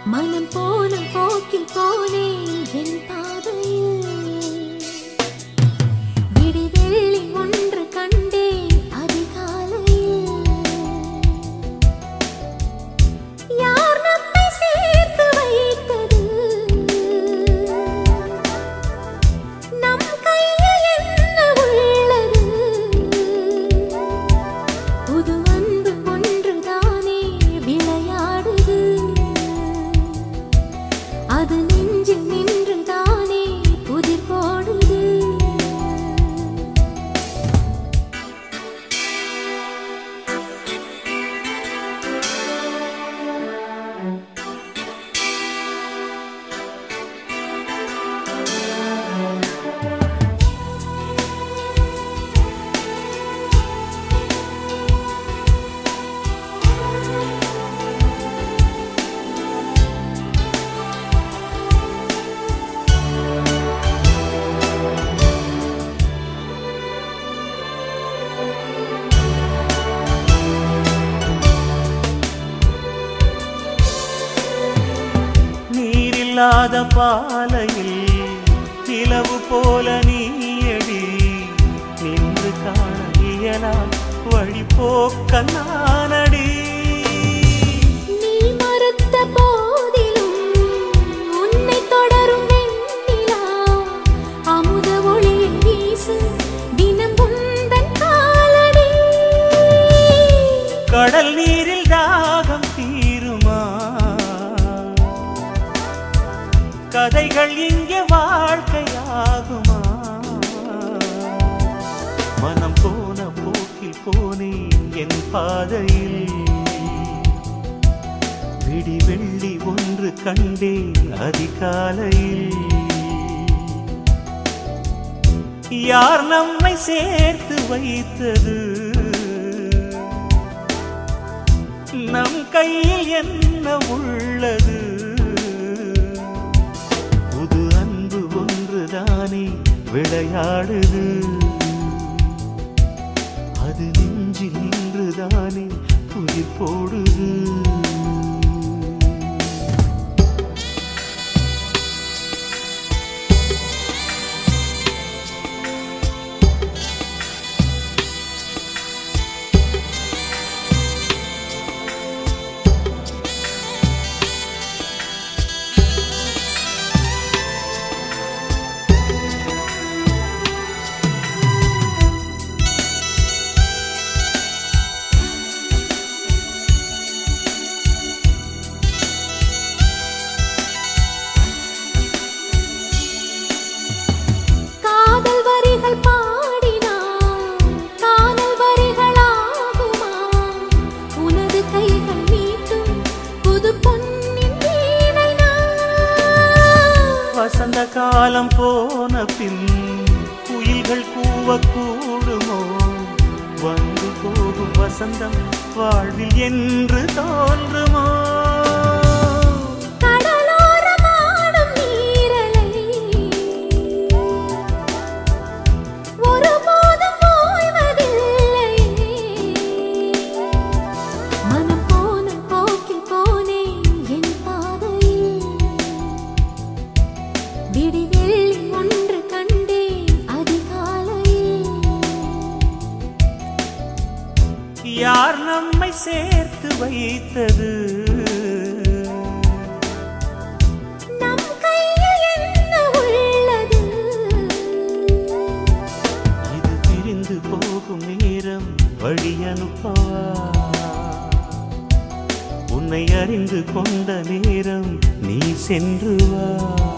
மனம் போன போக்கில் போனேன் என் பாதையில் விடிவெள்ளி ஒன்று கண்டேன் அதிகாலையில் யார் நம்மை சேர்த்து வைத்தது நம் கையில் என்ன உள்ளது புது அன்பு ஒன்றுதானே விளையாடுது அது நெஞ்சில் நின்றுதானே புதிர் போடுது நீரில்லாத பாலையில் நிலவு போல நீயடி நின்று காண இயலா வழி போக்க நானடி நீ மறுத்த போதிலும் உன்னை தொடரும் வெண்ணிலா அமுத ஒளியை வீசு தினம் உந்தன் காலடி கடல் நீரில் தாகம் தீருமா கதைகள் இங்கே வாழ்க்கையாகுமா மனம் போன போக்கில் போனேன் என் பாதையில் விடி வெள்ளி ஒன்று கண்டேன் அதிகாலையில் யார் நம்மை சேர்த்து வைத்தது நம் கையில் என்ன உள்ளது புது அன்பு ஒன்றுதானே விளையாடுது அது நெஞ்சில் நின்றுதானே உயிர் போடுது காதல் வரிகள் பாடினான் காதல் வரிகளாகுமா உனது கைகள் நீட்டும் புது பொன்னின் வீணை நான். வசந்த காலம் போன பின் குயில்கள் கூவக்கூடுமோ வந்து போகும் வசந்தம் வாழ்வில் என்று தோன்றுமோ கடலோரமாடும் நீரலை ஒருபோதும் ஓய்வதில்லை. மனம் போன போக்கில் போனேன் என் பாதையில். விடிவெள்ளி ஒன்று கண்டேன் அதிகாலையில் யார் நம்மை சேர்த்து வைத்தது நம் கையில் என்ன உள்ளது இது பிரிந்து போகும் நேரம் வழி அனுப்பவா உன்னை அறிந்து கொண்ட நேரம் நீ சென்று வா